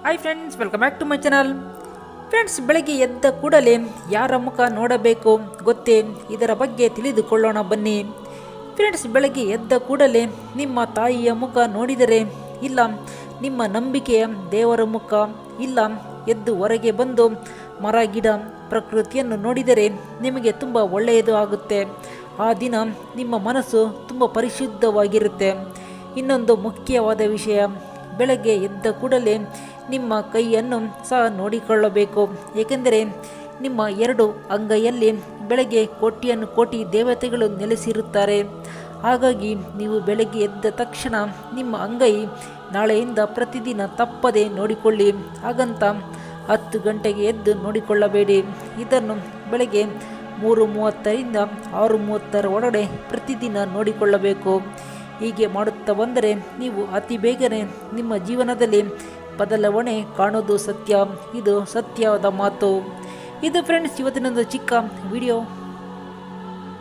hi friends welcome back to my channel friends ಬೆಳಗ್ಗೆ ಎದ್ದ ಕೂಡಲೇ ಯಾರ ಮುಖ ನೋಡಬೇಕು ಗೊತ್ತೇ ಇದರ ಬಗ್ಗೆ ತಿಳಿದುಕೊಳ್ಳೋಣ ಬನ್ನಿ ಫ್ರೆಂಡ್ಸ್ ಬೆಳಗ್ಗೆ ಎದ್ದ ಕೂಡಲೇ ನಿಮ್ಮ ತಾಯಿಯ ಮುಖ ನೋಡಿದರೆ ಇಲ್ಲ ನಿಮ್ಮ ನಂಬಿಕೆಯ ದೇವರ ಮುಖ ಇಲ್ಲ ಎದ್ದು ಹೊರಗೆ ಬಂದು ಮರ ಗಿಡ ಪ್ರಕೃತಿಯನ್ನು ನೋಡಿದರೆ ನಿಮಗೆ ತುಂಬ ಒಳ್ಳೆಯದು ಆಗುತ್ತೆ ಆ ದಿನ ನಿಮ್ಮ ಮನಸ್ಸು ತುಂಬ ಪರಿಶುದ್ಧವಾಗಿರುತ್ತೆ ಇನ್ನೊಂದು ಮುಖ್ಯವಾದ ವಿಷಯ ಬೆಳಗ್ಗೆ ಎದ್ದ ಕೂಡಲೇ ನಿಮ್ಮ ಕೈಯನ್ನು ಸಹ ನೋಡಿಕೊಳ್ಳಬೇಕು ಏಕೆಂದರೆ ನಿಮ್ಮ ಎರಡು ಅಂಗೈಯಲ್ಲಿ ಬೆಳಗ್ಗೆ ಕೋಟಿಯನ್ನು ಕೋಟಿ ದೇವತೆಗಳು ನೆಲೆಸಿರುತ್ತಾರೆ ಹಾಗಾಗಿ ನೀವು ಬೆಳಗ್ಗೆ ಎದ್ದ ತಕ್ಷಣ ನಿಮ್ಮ ಅಂಗೈ ನಾಳೆಯಿಂದ ಪ್ರತಿದಿನ ತಪ್ಪದೆ ನೋಡಿಕೊಳ್ಳಿ ಹಾಗಂತ ಹತ್ತು ಗಂಟೆಗೆ ಎದ್ದು ನೋಡಿಕೊಳ್ಳಬೇಡಿ ಇದನ್ನು ಬೆಳಗ್ಗೆ ಮೂರು ಮೂವತ್ತರಿಂದ ಆರು ಮೂವತ್ತರ ಒಳಗಡೆ ಪ್ರತಿದಿನ ನೋಡಿಕೊಳ್ಳಬೇಕು ಹೀಗೆ ಮಾಡುತ್ತಾ ಬಂದರೆ ನೀವು ಅತಿ ಬೇಗನೆ ನಿಮ್ಮ ಜೀವನದಲ್ಲಿ ಬದಲಾವಣೆ ಕಾಣೋದು ಸತ್ಯ ಇದು ಸತ್ಯವಾದ ಮಾತು ಇದು ಫ್ರೆಂಡ್ಸ್ ಇವತ್ತಿನೊಂದು ಚಿಕ್ಕ ವಿಡಿಯೋ